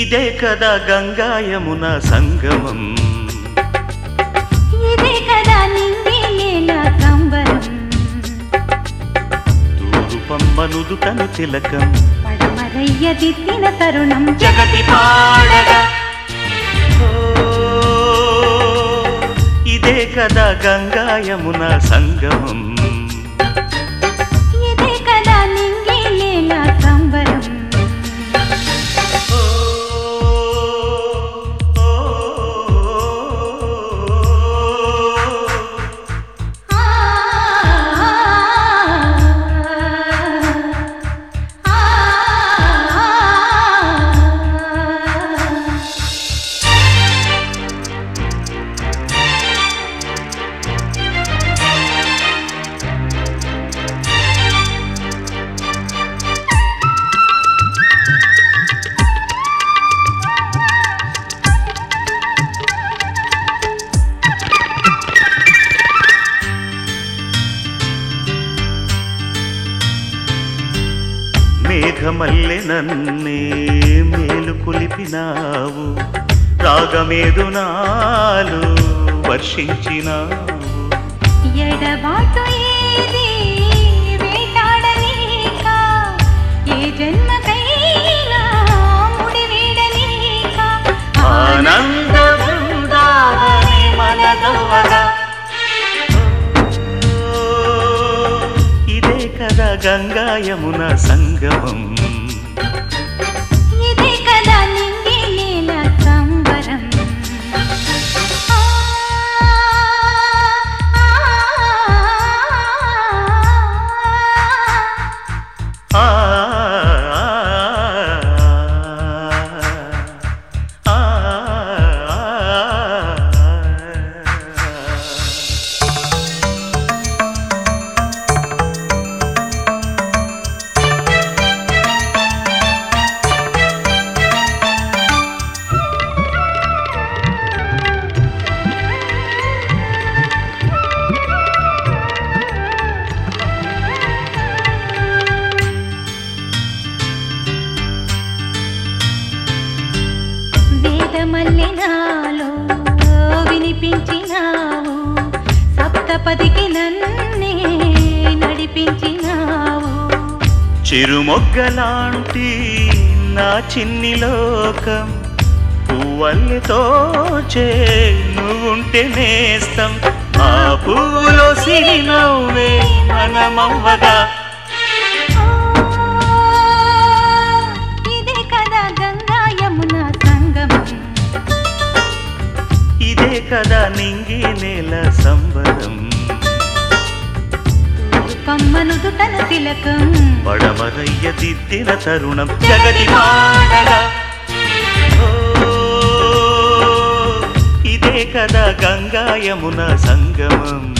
ఇదే కదా గంగాయమున సంగమం ఇదే కదా నింగి నేల సంబరం తూరుపమ్మ నుదుటను తిలకం పడమరయ్య దిద్దిన తరుణం జగతి పాడగా ఓ, ఇదే కదా గంగాయమున సంగమం ఇదే కదా నింగి నేల సంబరం ఓ, ఓ, ఆ, ఆ, ఆ. మేఘమల్లె నన్నే మేలు కొలిపినావు రాగమేదు నాలు వర్షించినావు ఎడబాటు ఏది వేటాడనీక ఏ జన్మకైనా ముడివేడనీక ఆనంద బృందావని మనదవగా ఓ, ఇదే కదా గంగాయమున సంగమం ఇదే కదా నింగి నేల సంబరం ఆ, ఆ, ఆ, ఆ, వేదమల్లె నాలో వినిపించినావు సప్తపదికి నన్నే నడిపించినావు చిరుమొగ్గలాంటి నా చిన్ని లోకం పువ్వల్లెతో చే నువ్వుంటే నేస్తం ఆ పువ్వులో సిరి నవ్వే మనమవ్వగా ఆ, ఇదే కదా గంగా యమున సంగమం ఇదే కదా నింగి నేల సంబరం కమ్మను దుటన తిలకం పడమరయ్య దిద్దిన తరుణం జగతి మాడగా ఓ, ఇదే కదా గంగాయమున సంగమం